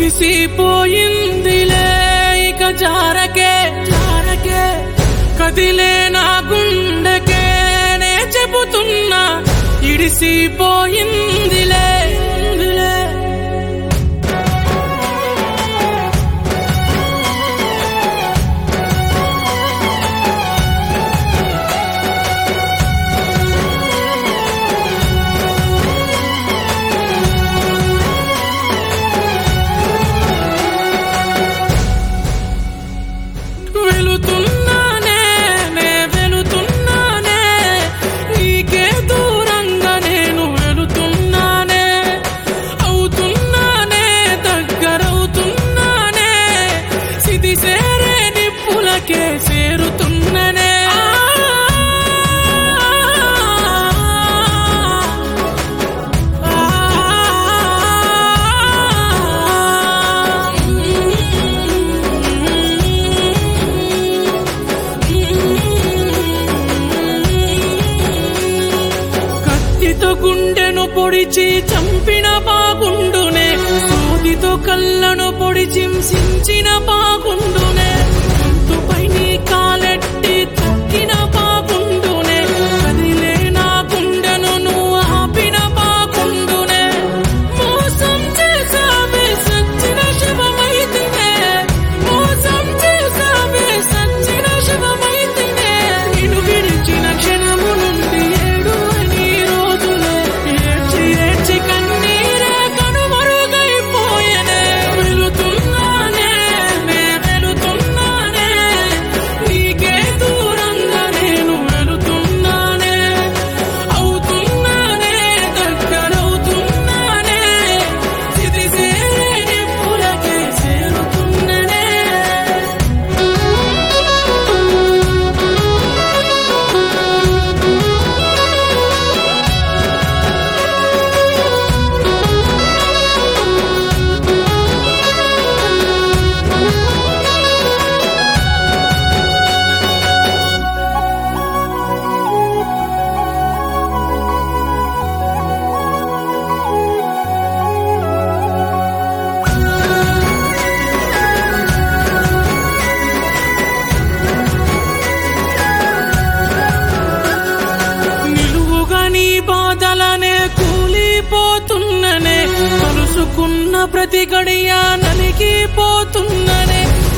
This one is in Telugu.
ముగిసిపోయిందిలే ఇక జారకే జారకే కదిలే నా గుండెకే నే చెబుతున్నా ఇడిసిపోయిందిలే ఇందిలే. వెళుతున్నానే నే వెళుతున్నానే నీకే దూరంగా నేను వెళుతున్నానే అవుతున్నానే దగ్గరవుతున్నానే సిది సేరే నిప్పులకే చేరుతున్ననే కత్తితో గుండెను పొడిచి చంపిన బాగుండునే సూదితో కళ్ళను పొడిచి హింసించిన బాగుండునే గొంతుపై నీ కాలెట్టి తక్కిన బాగుండునే కదిలే నా గుండెను నువ్వు ఆపిన బాగుండునే మోసం చేసావే సచ్చిన శవమైతినే మోసం చేసావే సచ్చిన శవమైతినే నిన్ను విడిచిన క్షణము నుండి ఏడు అని రోజులే ఏడ్చి ఏడ్చి కన్నీరే కనుమరుగైపోయెనే వెళుతున్నానే నే వెళుతున్నానే నీకే దూరంగా నేను వెళుతున్నానే అవుతున్నానే దగ్గరవుతున్నానే ఇది సేరే పులకే చేరుతున్ననే నిలువుగా నీ బాధలనే కూలిపోతున్ననే కలుసుకున్న ప్రతి గడియ నలిగిపోతున్ననే